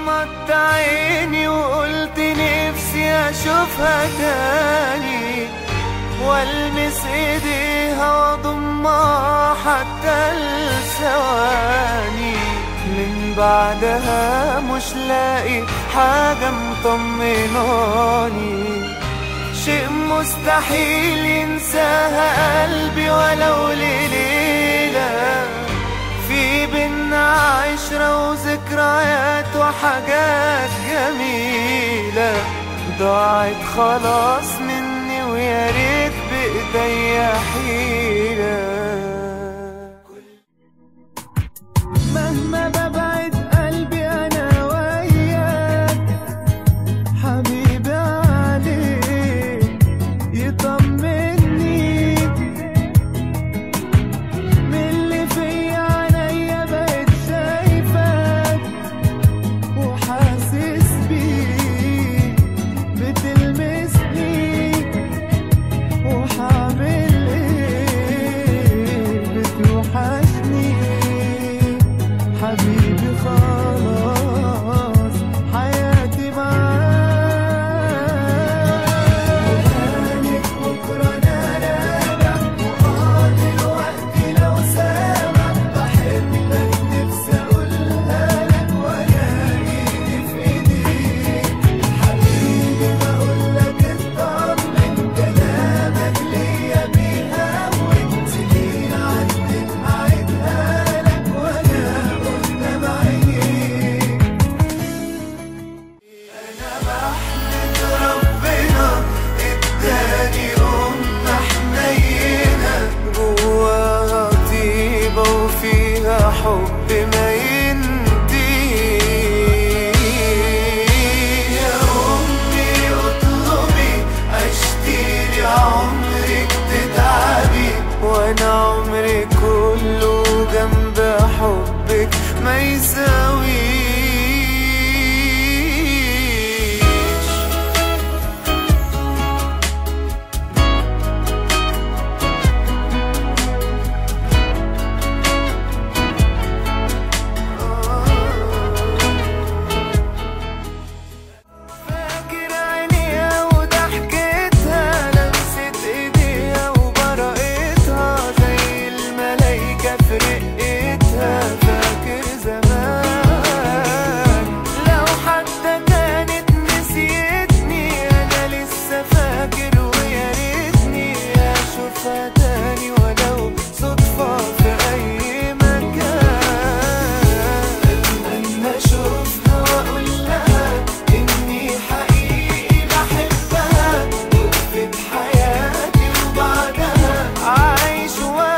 غمضت عيني وقلت نفسي اشوفها تاني والمس ايديها واضمها حتى الثواني من بعدها مش لاقي حاجة مطمناني شيء مستحيل ينساها قلبي ولو لليلة في بينا عشرة وذكريات وحاجات جميلة ضاعت خلاص مني ويا ريت بإيديا حيلة مهما ببعد قلبي أنا وياك حبيبي عليك يطمني من اللي في عينيا بقيت شايفك وحاسس بيك بتلمسني وحعمل ايه بتوحشني حبيبي خلاص حياتي معاك وهانك بكرة انا راجع واه دلوقتي لو سامع بحبك نفسي اقولها لك وانا ايدي في ايديك حبيبي بقولك اطمن كلامك ليا بيهون سنين عدت هعيدها لك وانا قدام عينيك انا بحمد ربنا اداني ام حنينه جواها طيبه وفيها حب ما ينتهي يا امي اطلبي عشتيلي عمرك تتعبي وانا عمري كله جنب حبك ما يساويش فاكر عينيها وضحكتها لمست ايديها وبرقتها زي الملايكة في رقتها فاكر زمان لو حتى كانت نسيتني انا لسه فاكر ويا ريتني اشوفها تاني ولو صدفة في اي مكان اتمنى اشوفها واقول لها اني حقيقي بحبها وقفت حياتي وبعدها عايش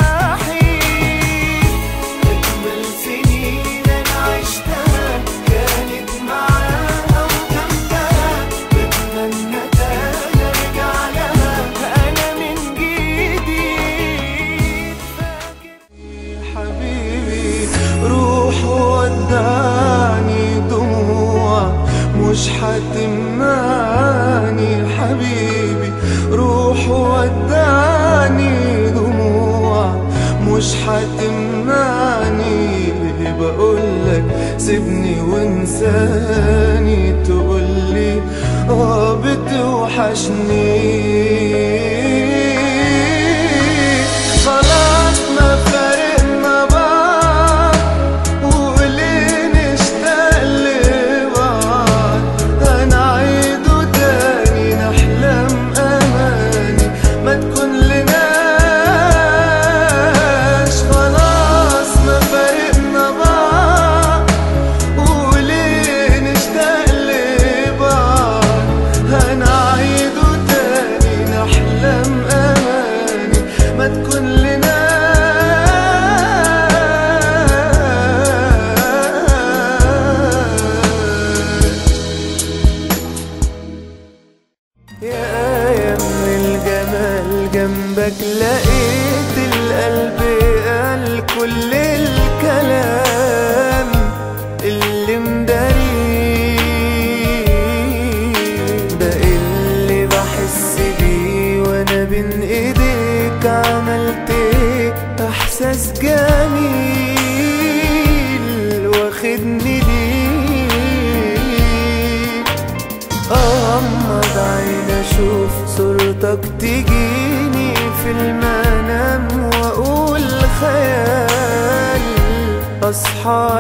وحيد اجمل سنين انا عشتها كانت معاها وجنبها بتمنى تاني ارجع لها انا من جديد فاكر حبيبي روح ودعني دموع مش هتمنعني حبيبي روح ودعني دموع مش هتمنعني بقولك سيبني وانساني تقولي اه بتوحشني خلاص ما فارقنا بعض وليه نشتاق لبعض هنعيده تاني نحلم أماني ما تكون لناش خلاص ما فارقنا بعض وليه نشتاق لبعض هنعيده تاني نحلم أغمض عيني أشوف صورتك تجيني في المنام وأقول خيال أصحى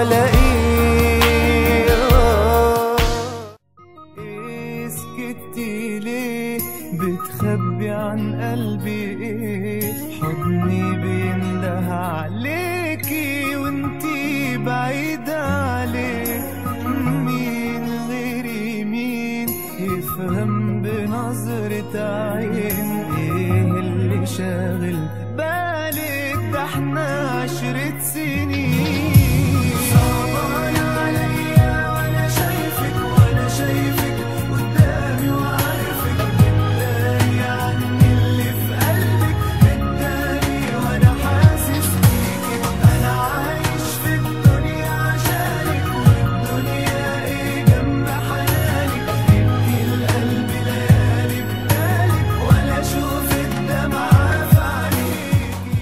ألاقيه إيه سكتي ليه بتخبي عن قلبي ايه حضني بينده عليكي وانتي بعيدة عليه مين غيري مين يفهم بنظرة عين ايه اللي شاغل بالك ده احنا عشرة سنين صعبان عليا وانا شايفك وانا شايفك قدامي وعارفك بتداري عني اللي في قلبك بتداري وانا حاسس بيكي انا عايش في الدنيا عشانك والدنيا ايه جنب حنانك يبكي القلب ليالي بدالك ولا اشوف الدمعة في عينيكي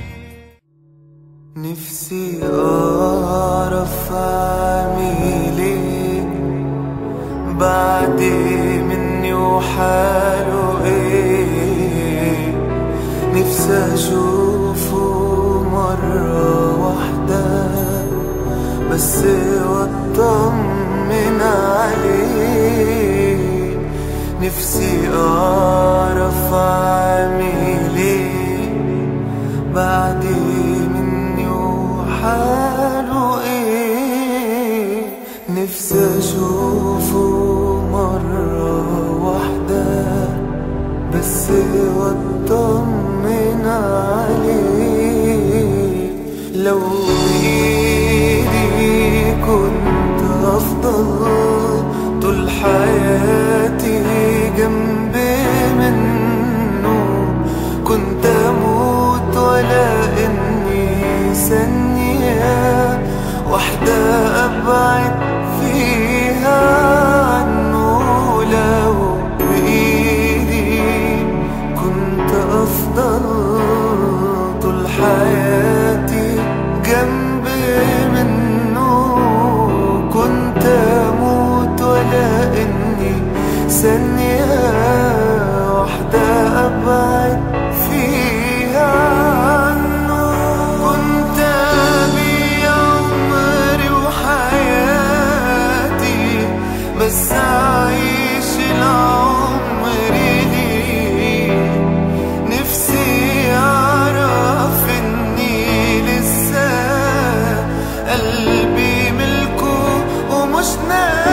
نفسي أعرف أعمل إيه بعد مني وحاله إيه نفسي أشوفه مرة واحدة بس وأطمن عليه نفسي أعرف أعمل إيه بعد مني وحاله ايه نفسي اشوفه مرة واحدة بس واطمن عليه لو بايدي كنت افضل طول حياتي جنب منه كنت اموت ولا اني ثانية واحدة ابعد فيها عنه لو بايدي كنت افضل طول حياتي جنب منه كنت اموت ولا اني ثانية واحدة ابعد فيها عنه كنت ابيع عمري وحياتي بس اعيش العمر ليه نفسي اعرف اني لسه قلبي ملكه ومش ناسي